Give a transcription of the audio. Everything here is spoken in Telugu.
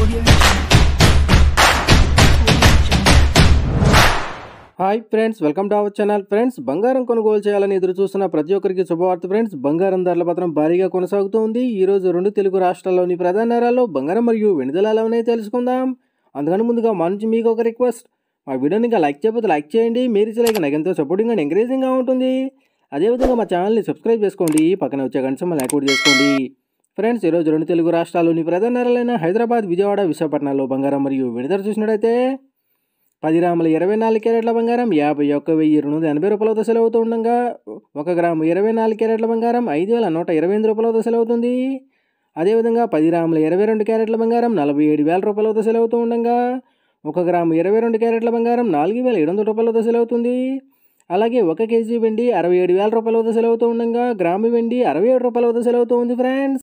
hi friends welcome to our channel friends బంగారం కొనుగోలు చేయాలని ఎదురు చూస్తున్న ప్రతి ఒక్కరికి శుభవార్త ఫ్రెండ్స్ బంగారం ధరల పత్రం భారీగా కొనసాగుతోంది ఈ రోజు రెండు తెలుగు రాష్ట్రాల్లోని ప్రధాన నగరాల్లో బంగారం మరియు వెనుదల ఎలా ఉన్నాయో తెలుసుకుందాం అందుకని ముందుగా మా నుంచి మీకు ఒక రిక్వెస్ట్ మా వీడియోని ఇంకా లైక్ చేయకపోతే లైక్ చేయండి మీరు ఇచ్చే లైక్ నాకు ఎంతో సపోర్టింగ్ అండ్ ఎంకరేజింగ్గా ఉంటుంది అదేవిధంగా మా ఛానల్ని సబ్స్క్రైబ్ చేసుకోండి పక్కన వచ్చే గంట మళ్ళీ యాక్టివేట్ చేసుకోండి ఫ్రెండ్స్ ఈరోజు రెండు తెలుగు రాష్ట్రాల్లోని ప్రధాన నగరాలైన హైదరాబాద్ విజయవాడ విశాఖపట్నాల్లో బంగారం మరియు వెనుదల చూసినట్టయితే పది గ్రాముల ఇరవై నాలుగు క్యారెట్ల బంగారం యాభై ఒక్క వెయ్యి రెండు వందల ఎనభై రూపాయల దశలు అవుతూ ఉండగా ఒక గ్రాము ఇరవై నాలుగు క్యారెట్ల బంగారం ఐదు వేల నూట ఇరవై ఎనిమిది రూపాయల దశలు అవుతుంది అదేవిధంగా పది గ్రాముల ఇరవై రెండు క్యారెట్ల బంగారం నలభై ఏడు వేల రూపాయల దశలు అవుతూ ఉండగా ఒక గ్రాము ఇరవై రెండు క్యారెట్ల బంగారం నాలుగు వేల ఏడు వందల రూపాయల దశలు అవుతుంది అలాగే ఒక కేజీ వెండి అరవై ఏడు వేల రూపాయల దశలు అవుతూ ఉండగా గ్రాము వెండి అరవై ఏడు రూపాయల దశలు అవుతూ ఉంది ఫ్రెండ్స్